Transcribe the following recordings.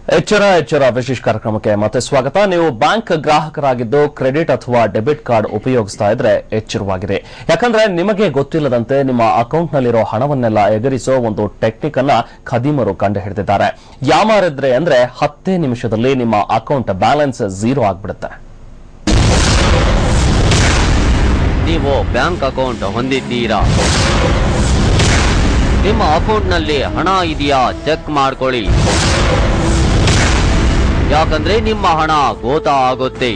ಎಚ್ಚರ ಎಚ್ಚರ ವಿಶೇಷ ಕಾರ್ಯಕ್ರಮಕ್ಕೆ ಮತ್ತೆ ಸ್ವಾಗತ ನೀವು ಬ್ಯಾಂಕ್ ಗ್ರಾಹಕರಾಗಿದ್ದು ಕ್ರೆಡಿಟ್ ಅಥವಾ ಡೆಬಿಟ್ ಕಾರ್ಡ್ ಉಪಯೋಗಿಸ್ತಾ ಇದ್ರೆ ಎಚ್ಚರವಾಗಿರಿ ಯಾಕಂದ್ರೆ ನಿಮಗೆ ಗೊತ್ತಿಲ್ಲದಂತೆ ನಿಮ್ಮ ಅಕೌಂಟ್ನಲ್ಲಿರೋ ಹಣವನ್ನೆಲ್ಲ ಎಗರಿಸೋ ಒಂದು ಟೆಕ್ನಿಕ್ ಅನ್ನ ಖದೀಮರು ಕಂಡು ಹಿಡಿದಿದ್ದಾರೆ ಯಾಮಾರಿದ್ರೆ ಅಂದ್ರೆ ಹತ್ತೇ ನಿಮಿಷದಲ್ಲಿ ನಿಮ್ಮ ಅಕೌಂಟ್ ಬ್ಯಾಲೆನ್ಸ್ ಝೀರೋ ಆಗ್ಬಿಡುತ್ತೆ ನೀವು ಬ್ಯಾಂಕ್ ಅಕೌಂಟ್ ಹೊಂದಿದ್ದೀರಾ ನಿಮ್ಮ ಅಕೌಂಟ್ನಲ್ಲಿ ಹಣ ಇದೆಯಾ ಚೆಕ್ ಮಾಡ್ಕೊಳ್ಳಿ ಯಾಕಂದ್ರೆ ನಿಮ್ಮ ಹಣ ಗೋತ ಆಗುತ್ತೆ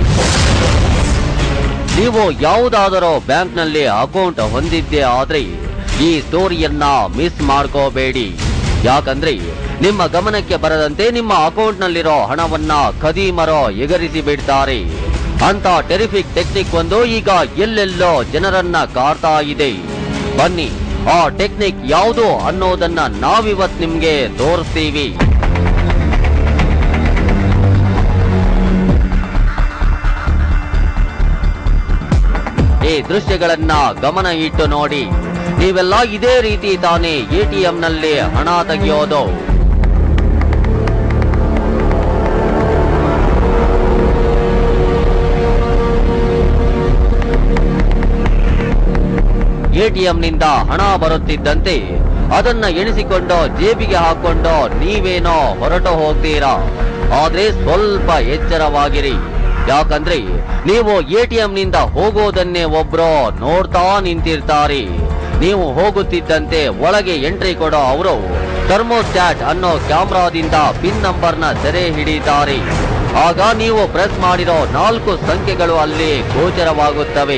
ನೀವು ಯಾವುದಾದರೂ ಬ್ಯಾಂಕ್ನಲ್ಲಿ ಅಕೌಂಟ್ ಹೊಂದಿದ್ದೇ ಆದ್ರೆ ಈ ಸ್ಟೋರಿಯನ್ನ ಮಿಸ್ ಮಾಡ್ಕೋಬೇಡಿ ಯಾಕಂದ್ರೆ ನಿಮ್ಮ ಗಮನಕ್ಕೆ ಬರದಂತೆ ನಿಮ್ಮ ಅಕೌಂಟ್ನಲ್ಲಿರೋ ಹಣವನ್ನ ಖದೀಮರೋ ಎಗರಿಸಿ ಬಿಡ್ತಾರೆ ಅಂತ ಟೆರಿಫಿಕ್ ಟೆಕ್ನಿಕ್ ಒಂದು ಈಗ ಎಲ್ಲೆಲ್ಲೋ ಜನರನ್ನ ಕಾಡ್ತಾ ಇದೆ ಬನ್ನಿ ಆ ಟೆಕ್ನಿಕ್ ಯಾವುದು ಅನ್ನೋದನ್ನ ನಾವಿವತ್ ನಿಮ್ಗೆ ತೋರಿಸ್ತೀವಿ ಈ ದೃಶ್ಯಗಳನ್ನ ಗಮನ ಇಟ್ಟು ನೋಡಿ ನೀವೆಲ್ಲ ಇದೇ ರೀತಿ ತಾನೇ ಎಟಿಎಂ ನಲ್ಲಿ ಹಣ ತೆಗೆಯೋದು ಎಟಿಎಂ ನಿಂದ ಹಣ ಬರುತ್ತಿದ್ದಂತೆ ಅದನ್ನ ಎಣಿಸಿಕೊಂಡು ಜೇಬಿಗೆ ಹಾಕೊಂಡು ನೀವೇನೋ ಹೊರಟು ಹೋಗ್ತೀರಾ ಆದ್ರೆ ಸ್ವಲ್ಪ ಎಚ್ಚರವಾಗಿರಿ ಯಾಕಂದ್ರೆ ನೀವು ಎಟಿಎಂ ನಿಂದ ಹೋಗೋದನ್ನೇ ಒಬ್ರು ನೋಡ್ತಾ ನಿಂತಿರ್ತಾರೆ ನೀವು ಹೋಗುತ್ತಿದ್ದಂತೆ ಒಳಗೆ ಎಂಟ್ರಿ ಕೊಡೋ ಅವರು ಥರ್ಮೋಸ್ಟ್ಯಾಟ್ ಅನ್ನೋ ಕ್ಯಾಮ್ರಾದಿಂದ ಪಿನ್ ನಂಬರ್ನ ಸೆರೆ ಹಿಡಿತಾರೆ ಆಗ ನೀವು ಪ್ರೆಸ್ ಮಾಡಿರೋ ನಾಲ್ಕು ಸಂಖ್ಯೆಗಳು ಅಲ್ಲಿ ಗೋಚರವಾಗುತ್ತವೆ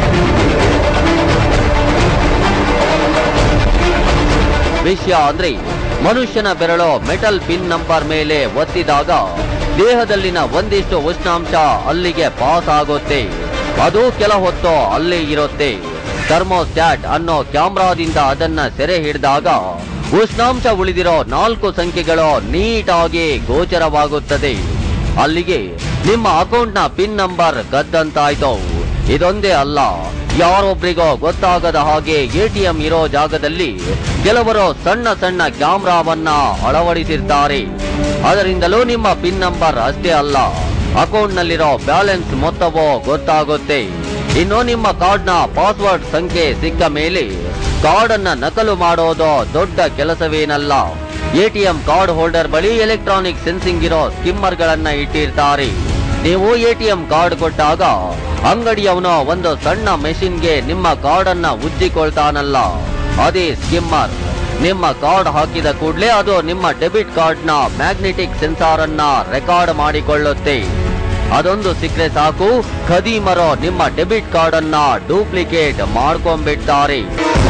ವಿಷಯ ಅಂದ್ರೆ ಮನುಷ್ಯನ ಬೆರಳು ಮೆಟಲ್ ಪಿನ್ ನಂಬರ್ ಮೇಲೆ ಒತ್ತಿದಾಗ ದೇಹದಲ್ಲಿನ ಒಂದಿಷ್ಟು ಉಷ್ಣಾಂಶ ಅಲ್ಲಿಗೆ ಪಾಸ್ ಆಗುತ್ತೆ ಅದು ಕೆಲ ಹೊತ್ತು ಅಲ್ಲೇ ಇರುತ್ತೆ ಥರ್ಮೋಸ್ಟ್ಯಾಟ್ ಅನ್ನೋ ಕ್ಯಾಮ್ರಾದಿಂದ ಅದನ್ನ ಸೆರೆ ಹಿಡಿದಾಗ ಉಷ್ಣಾಂಶ ಉಳಿದಿರೋ ನಾಲ್ಕು ಸಂಖ್ಯೆಗಳು ನೀಟಾಗಿ ಗೋಚರವಾಗುತ್ತದೆ ಅಲ್ಲಿಗೆ ನಿಮ್ಮ ಅಕೌಂಟ್ನ ಪಿನ್ ನಂಬರ್ ಗದ್ದಂತಾಯ್ತು ಇದೊಂದೇ ಅಲ್ಲ ಯಾರೊಬ್ರಿಗೋ ಗೊತ್ತಾಗದ ಹಾಗೆ ಎಟಿಎಂ ಇರೋ ಜಾಗದಲ್ಲಿ ಕೆಲವರು ಸಣ್ಣ ಸಣ್ಣ ಕ್ಯಾಮ್ರಾವನ್ನ ಅಳವಡಿಸಿರ್ತಾರೆ ಅದರಿಂದಲೂ ನಿಮ್ಮ ಪಿನ್ ನಂಬರ್ ಅಷ್ಟೇ ಅಲ್ಲ ಅಕೌಂಟ್ನಲ್ಲಿರೋ ಬ್ಯಾಲೆನ್ಸ್ ಮೊತ್ತವೋ ಗೊತ್ತಾಗುತ್ತೆ ಇನ್ನು ನಿಮ್ಮ ಕಾರ್ಡ್ನ ಪಾಸ್ವರ್ಡ್ ಸಂಖ್ಯೆ ಸಿಕ್ಕ ಮೇಲೆ ಕಾರ್ಡ್ ಅನ್ನ ನಕಲು ಮಾಡೋದು ದೊಡ್ಡ ಕೆಲಸವೇನಲ್ಲ ಎಟಿಎಂ ಕಾರ್ಡ್ ಹೋಲ್ಡರ್ ಬಳಿ ಎಲೆಕ್ಟ್ರಾನಿಕ್ ಸೆನ್ಸಿಂಗ್ ಇರೋ ಸ್ಕಿಮ್ಮರ್ ಗಳನ್ನ ಇಟ್ಟಿರ್ತಾರೆ ನೀವು ಎಟಿಎಂ ಕಾರ್ಡ್ ಕೊಟ್ಟಾಗ ಅಂಗಡಿಯವನು ಒಂದು ಸಣ್ಣ ಮೆಷಿನ್ಗೆ ನಿಮ್ಮ ಕಾರ್ಡ್ ಅನ್ನ ಉಜ್ಜಿಕೊಳ್ತಾನಲ್ಲ ಅದೇ ಸ್ಕಿಮ್ಮರ್ ನಿಮ್ಮ ಕಾರ್ಡ್ ಹಾಕಿದ ಕೂಡಲೇ ಅದು ನಿಮ್ಮ ಡೆಬಿಟ್ ಕಾರ್ಡ್ ನ ಮ್ಯಾಗ್ನೆಟಿಕ್ ಸೆನ್ಸಾರ್ ಅನ್ನ ರೆಕಾರ್ಡ್ ಮಾಡಿಕೊಳ್ಳುತ್ತೆ ಅದೊಂದು ಸಿಕ್ಕರೆ ಸಾಕು ಖದೀಮರು ನಿಮ್ಮ ಡೆಬಿಟ್ ಕಾರ್ಡ್ ಅನ್ನ ಡೂಪ್ಲಿಕೇಟ್ ಮಾಡ್ಕೊಂಡ್ಬಿಡ್ತಾರೆ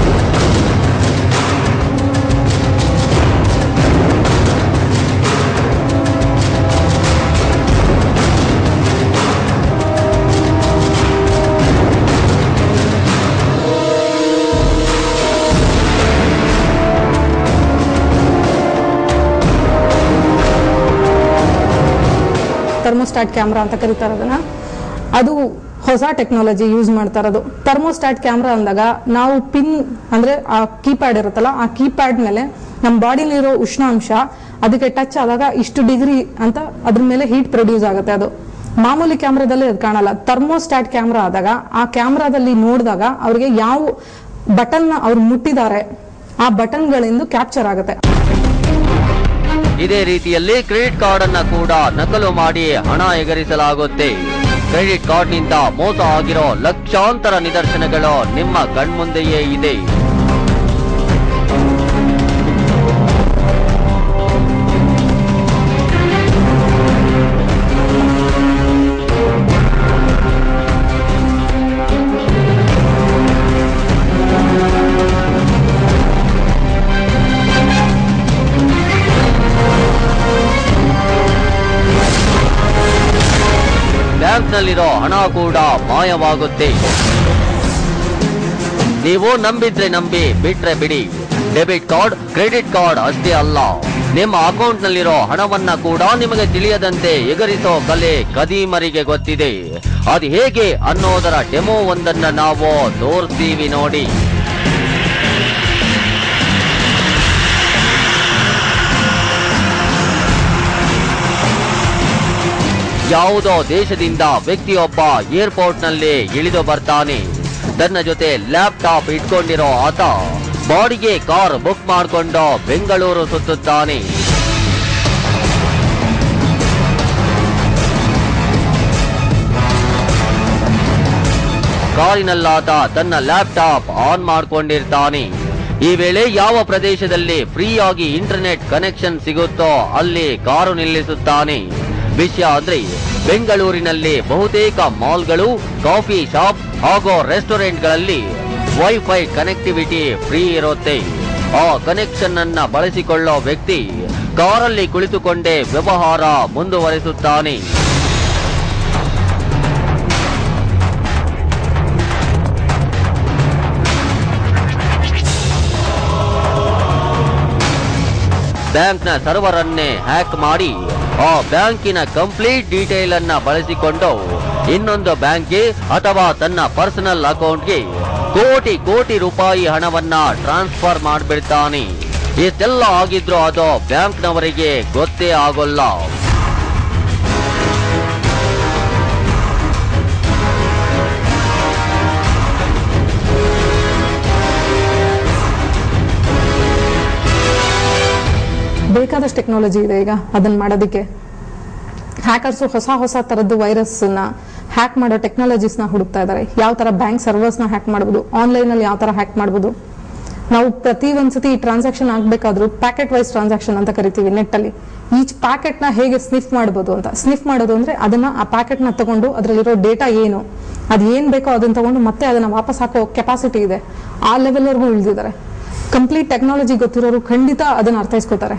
ಥರ್ಮೋಸ್ಟಾಟ್ ಕ್ಯಾಮ್ರಾ ಅಂತ ಕರೀತಾರೆ ಅದನ್ನ ಅದು ಹೊಸ ಟೆಕ್ನಾಲಜಿ ಯೂಸ್ ಮಾಡ್ತಾ ಇರೋದು ಥರ್ಮೋಸ್ಟಾಟ್ ಕ್ಯಾಮ್ರಾ ಅಂದಾಗ ನಾವು ಪಿನ್ ಅಂದ್ರೆ ಆ ಕೀಪ್ಯಾಡ್ ಇರುತ್ತಲ್ಲ ಆ ಕೀಪ್ಯಾಡ್ ಮೇಲೆ ನಮ್ಮ ಬಾಡಿಲಿರೋ ಉಷ್ಣಾಂಶ ಅದಕ್ಕೆ ಟಚ್ ಆದಾಗ ಇಷ್ಟು ಡಿಗ್ರಿ ಅಂತ ಅದ್ರ ಮೇಲೆ ಹೀಟ್ ಪ್ರೊಡ್ಯೂಸ್ ಆಗುತ್ತೆ ಅದು ಮಾಮೂಲಿ ಕ್ಯಾಮ್ರಾದಲ್ಲಿ ಅದು ಕಾಣಲ್ಲ ಥರ್ಮೋಸ್ಟಾಟ್ ಕ್ಯಾಮ್ರಾ ಆದಾಗ ಆ ಕ್ಯಾಮ್ರಾದಲ್ಲಿ ನೋಡಿದಾಗ ಅವ್ರಿಗೆ ಯಾವ ಬಟನ್ ಅವ್ರು ಮುಟ್ಟಿದ್ದಾರೆ ಆ ಬಟನ್ಗಳಿಂದ ಕ್ಯಾಪ್ಚರ್ ಆಗುತ್ತೆ ಇದೇ ರೀತಿಯಲ್ಲಿ ಕ್ರೆಡಿಟ್ ಕಾರ್ಡ್ ಅನ್ನ ಕೂಡ ನಕಲು ಮಾಡಿ ಹಣ ಎಗರಿಸಲಾಗುತ್ತೆ ಕ್ರೆಡಿಟ್ ಕಾರ್ಡ್ ನಿಂದ ಮೋಸ ಆಗಿರೋ ಲಕ್ಷಾಂತರ ನಿದರ್ಶನಗಳು ನಿಮ್ಮ ಕಣ್ಮುಂದೆಯೇ ಇದೆ ಬ್ಯಾಂಕ್ನಲ್ಲಿರೋ ಹಣ ಕೂಡ ಮಾಯವಾಗುತ್ತೆ ನೀವು ನಂಬಿದ್ರೆ ನಂಬಿ ಬಿಟ್ರೆ ಬಿಡಿ ಡೆಬಿಟ್ ಕಾರ್ಡ್ ಕ್ರೆಡಿಟ್ ಕಾರ್ಡ್ ಅಷ್ಟೇ ಅಲ್ಲ ನಿಮ್ಮ ಅಕೌಂಟ್ನಲ್ಲಿರೋ ಹಣವನ್ನ ಕೂಡ ನಿಮಗೆ ತಿಳಿಯದಂತೆ ಎಗರಿಸೋ ಕಲೆ ಕದೀಮರಿಗೆ ಗೊತ್ತಿದೆ ಅದು ಹೇಗೆ ಅನ್ನೋದರ ಡೆಮೋ ಒಂದನ್ನ ನಾವು ತೋರಿಸ್ತೀವಿ ನೋಡಿ ಯಾವುದೋ ದೇಶದಿಂದ ವ್ಯಕ್ತಿಯೊಬ್ಬ ಏರ್ಪೋರ್ಟ್ನಲ್ಲಿ ಇಳಿದು ಬರ್ತಾನೆ ತನ್ನ ಜೊತೆ ಲ್ಯಾಪ್ಟಾಪ್ ಇಟ್ಕೊಂಡಿರೋ ಆತ ಬಾಡಿಗೆ ಕಾರ್ ಬುಕ್ ಮಾಡಿಕೊಂಡು ಬೆಂಗಳೂರು ಸುತ್ತುತ್ತಾನೆ ಕಾರಿನಲ್ಲಾತ ತನ್ನ ಲ್ಯಾಪ್ಟಾಪ್ ಆನ್ ಮಾಡ್ಕೊಂಡಿರ್ತಾನೆ ಈ ವೇಳೆ ಯಾವ ಪ್ರದೇಶದಲ್ಲಿ ಫ್ರೀ ಆಗಿ ಇಂಟರ್ನೆಟ್ ಕನೆಕ್ಷನ್ ಸಿಗುತ್ತೋ ಅಲ್ಲಿ ಕಾರು ನಿಲ್ಲಿಸುತ್ತಾನೆ ವಿಷಯ ಅಂದ್ರೆ ಬೆಂಗಳೂರಿನಲ್ಲಿ ಬಹುತೇಕ ಮಾಲ್ಗಳು ಕಾಫಿ ಶಾಪ್ ಹಾಗೂ ರೆಸ್ಟೋರೆಂಟ್ಗಳಲ್ಲಿ ವೈಫೈ ಕನೆಕ್ಟಿವಿಟಿ ಫ್ರೀ ಇರುತ್ತೆ ಆ ಕನೆಕ್ಷನ್ ಅನ್ನ ಬಳಸಿಕೊಳ್ಳೋ ವ್ಯಕ್ತಿ ಕಾರಲ್ಲಿ ಕುಳಿತುಕೊಂಡೇ ವ್ಯವಹಾರ ಮುಂದುವರಿಸುತ್ತಾನೆ ಬ್ಯಾಂಕ್ನ ಸರ್ವರ್ ಅನ್ನೇ ಹ್ಯಾಕ್ ಮಾಡಿ ಆ ಬ್ಯಾಂಕಿನ ಕಂಪ್ಲೀಟ್ ಡೀಟೇಲ್ ಅನ್ನ ಬಳಸಿಕೊಂಡು ಇನ್ನೊಂದು ಬ್ಯಾಂಕ್ಗೆ ಅಥವಾ ತನ್ನ ಪರ್ಸನಲ್ ಅಕೌಂಟ್ಗೆ ಕೋಟಿ ಕೋಟಿ ರೂಪಾಯಿ ಹಣವನ್ನ ಟ್ರಾನ್ಸ್ಫರ್ ಮಾಡಿಬಿಡ್ತಾನೆ ಇಷ್ಟೆಲ್ಲ ಆಗಿದ್ರು ಅದು ಬ್ಯಾಂಕ್ನವರಿಗೆ ಗೊತ್ತೇ ಆಗೋಲ್ಲ ಬೇಕಾದಷ್ಟು ಟೆಕ್ನಾಲಜಿ ಇದೆ ಈಗ ಅದನ್ನ ಮಾಡೋದಕ್ಕೆ ಹ್ಯಾಕರ್ಸ್ ಹೊಸ ಹೊಸ ತರದ್ದು ವೈರಸ್ ನ ಹ್ಯಾಕ್ ಮಾಡೋ ಟೆಕ್ನಾಲಜೀಸ್ ನ ಹುಡುಕ್ತಾ ಇದ್ದಾರೆ ಯಾವ ತರ ಬ್ಯಾಂಕ್ ಸರ್ವರ್ಸ್ ನ ಹ್ಯಾಕ್ ಮಾಡಬಹುದು ಆನ್ಲೈನ್ ಅಲ್ಲಿ ಯಾವ ತರ ಹ್ಯಾಕ್ ಮಾಡಬಹುದು ನಾವು ಪ್ರತಿ ಒಂದ್ಸತಿ ಈ ಟ್ರಾನ್ಸಾಕ್ಷನ್ ಆಗ್ಬೇಕಾದ್ರೂ ಪ್ಯಾಕೆಟ್ ವೈಸ್ ಟ್ರಾನ್ಸಾಕ್ಷನ್ ಅಂತ ಕರಿತೀವಿ ನೆಟ್ ಅಲ್ಲಿ ಈಚ್ ಪ್ಯಾಕೆಟ್ ನ ಹೇಗೆ ಸ್ನಿಫ್ ಮಾಡಬಹುದು ಅಂತ ಸ್ನಿಫ್ ಮಾಡೋದು ಅಂದ್ರೆ ಅದನ್ನ ಆ ಪ್ಯಾಕೆಟ್ ನ ತಗೊಂಡು ಅದರಲ್ಲಿರೋ ಡೇಟಾ ಏನು ಅದ್ ಏನ್ ಬೇಕೋ ಅದನ್ನ ತಗೊಂಡು ಮತ್ತೆ ಅದನ್ನ ವಾಪಸ್ ಹಾಕೋ ಕೆಪಾಸಿಟಿ ಇದೆ ಆ ಲೆವೆಲ್ ವರ್ಗೂ ಇಳಿದಿದ್ದಾರೆ ಕಂಪ್ಲೀಟ್ ಟೆಕ್ನಾಲಜಿ ಗೊತ್ತಿರೋರು ಖಂಡಿತ ಅದನ್ನ ಅರ್ಥೈಸ್ಕೋತಾರೆ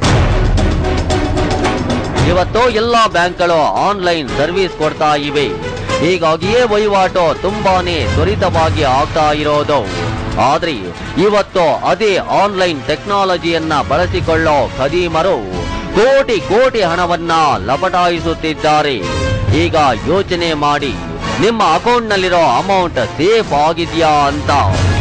ಇವತ್ತು ಎಲ್ಲಾ ಬ್ಯಾಂಕ್ಗಳು ಆನ್ಲೈನ್ ಸರ್ವಿಸ್ ಕೊಡ್ತಾ ಇವೆ ಹೀಗಾಗಿಯೇ ವಹಿವಾಟು ತುಂಬಾನೇ ತ್ವರಿತವಾಗಿ ಆಗ್ತಾ ಇರೋದು ಆದ್ರೆ ಇವತ್ತು ಅದೇ ಆನ್ಲೈನ್ ಟೆಕ್ನಾಲಜಿಯನ್ನ ಬಳಸಿಕೊಳ್ಳೋ ಖದೀಮರು ಕೋಟಿ ಕೋಟಿ ಹಣವನ್ನ ಲಪಟಾಯಿಸುತ್ತಿದ್ದಾರೆ ಈಗ ಯೋಚನೆ ಮಾಡಿ ನಿಮ್ಮ ಅಕೌಂಟ್ನಲ್ಲಿರೋ ಅಮೌಂಟ್ ಸೇಫ್ ಆಗಿದ್ಯಾ ಅಂತ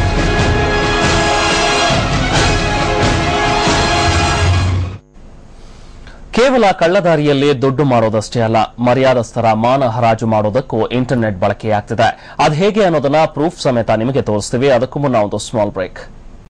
ಕೇವಲ ಕಳ್ಳದಾರಿಯಲ್ಲಿ ದುಡ್ಡು ಮಾಡೋದಷ್ಟೇ ಅಲ್ಲ ಮರ್ಯಾದಸ್ಥರ ಮಾನ ಹರಾಜು ಮಾಡೋದಕ್ಕೂ ಇಂಟರ್ನೆಟ್ ಬಳಕೆಯಾಗ್ತಿದೆ ಅದು ಹೇಗೆ ಅನ್ನೋದನ್ನ ಪ್ರೂಫ್ ಸಮೇತ ನಿಮಗೆ ತೋರಿಸ್ತೀವಿ ಅದಕ್ಕೂ ಮುನ್ನ ಒಂದು ಸ್ಮಾಲ್ ಬ್ರೇಕ್